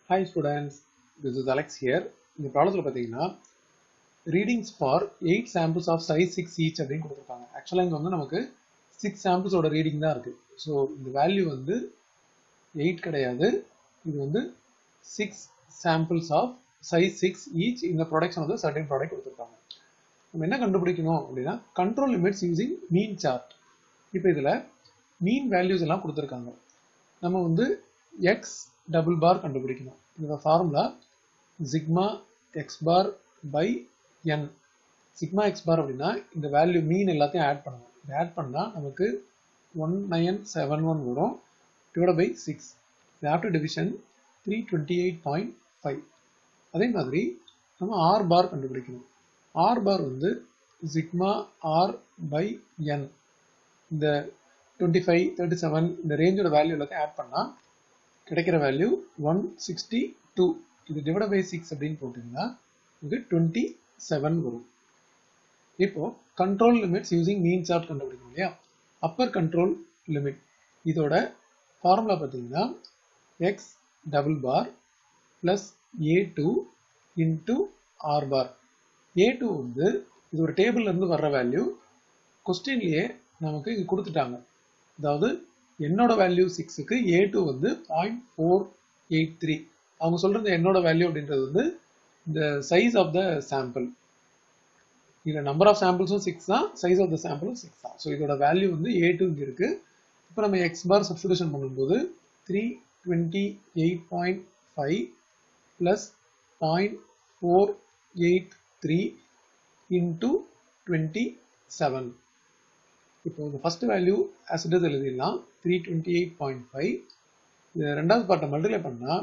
hi students this is Alex here இந்த ப்ராப்ளத்தில் பார்த்தீங்கன்னா readings for eight samples of size six each அப்படின்னு கொடுத்துருக்காங்க ஆக்சுவலாக இங்கே வந்து நமக்கு சிக்ஸ் சாம்பிள்ஸோட ரீடிங் தான் இருக்குது ஸோ இந்த வேல்யூ வந்து எயிட் கிடையாது இது வந்து six samples of size six each இந்த ப்ராடக்ட்ஸ் வந்து சர்டன் ப்ராடக்ட் கொடுத்துருக்காங்க நம்ம என்ன கண்டுபிடிக்கணும் அப்படின்னா control limits using mean chart இப்போ இதில் மீன் வேல்யூஸ் எல்லாம் கொடுத்துருக்காங்க நம்ம வந்து எக்ஸ் டபுள் பார் கண்டுபிடிக்கணும் இதோட formula sigma X bar by N sigma X bar அப்படின்னா இந்த வேல்யூ மீன் எல்லாத்தையும் ஆட் பண்ணணும் இதை ஆட் பண்ணால் நமக்கு ஒன் நைன் செவன் ஒன் வரும் டிவைட் பை சிக்ஸ் இது after division three twenty eight point five அதே மாதிரி நம்ம ஆர் பார் கண்டுபிடிக்கணும் ஆர் பார் வந்து சிக்மா ஆர் பை என் இந்த டுவெண்ட்டி ஃபைவ் தேர்ட்டி செவன் இந்த ரேஞ்சோட வேல்யூ எல்லாத்தையும் ஆட் பண்ணால் கிடைக்கிற வேல்யூ ஒன் சிக்ஸ்டி டூ இது டிவைட் பை சிக்ஸ் அப்படின்னு போட்டிங்கன்னா இது டுவெண்ட்டி செவன் வரும் இப்போ control limits using mean chart கண்டுபிடிக்கணும் இல்லையா அப்பர் கண்ட்ரோல் லிமிட் இதோட ஃபார்முலா பார்த்தீங்கன்னா X double bar plus A two into R bar A two வந்து இது ஒரு டேபிள்ல இருந்து வர்ற வேல்யூ கொஸ்டின்லயே நமக்கு இது கொடுத்துட்டாங்க அதாவது என்னோட வேல்யூ சிக்ஸுக்கு ஏ டூ வந்து பாயிண்ட் ஃபோர் எயிட் த்ரீ அவங்க சொல்றது என்னோட வேல்யூ அப்படின்றது வந்து இந்த சைஸ் ஆஃப் த சாம்பிள் இதில் நம்பர் ஆஃப் சாம்பிள்ஸும் சிக்ஸ் தான் சைஸ் ஆஃப் த சாம்பிளும் சிக்ஸ் தான் ஸோ இதோட வேல்யூ வந்து ஏ டூ இங்கே இருக்கு இப்போ நம்ம எக்ஸ் பார் சப்ஸ்டியூஷன் பண்ணும்போது three twenty eight point five plus point four eight three into twenty seven இப்போ இந்த first value as it is எழுதிடலாம் three twenty eight point five இது ரெண்டாவது பார்ட்டை மல்டிப்ளை பண்ணால்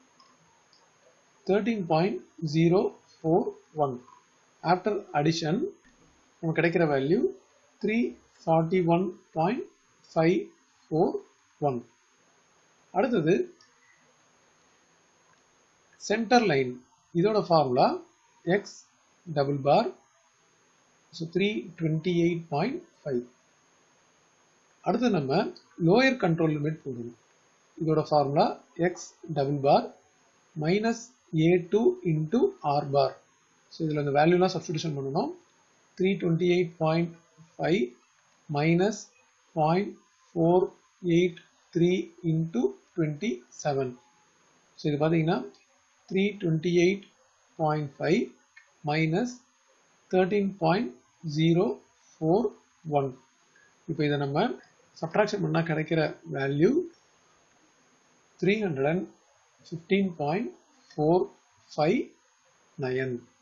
thirteen point zero four one after addition நமக்கு கிடைக்கிற value three forty one point five four one அடுத்தது சென்டர் லைன் இதோட formula X double bar so three twenty eight point five அடுத்து நம்ம லோயர் கண்ட்ரோல் லிமிட் போடணும் இதோட formula X double bar minus A two into R bar so இதில் இந்த வேல்யூலாம் substitution பண்ணணும் three twenty eight point five minus point four eight three into twenty seven so இது பார்த்தீங்கன்னா three twenty eight point five minus thirteen point zero four one இப்போ இதை நம்ம subtraction பண்ணால் கிடைக்கிற value three hundred and fifteen point four five nine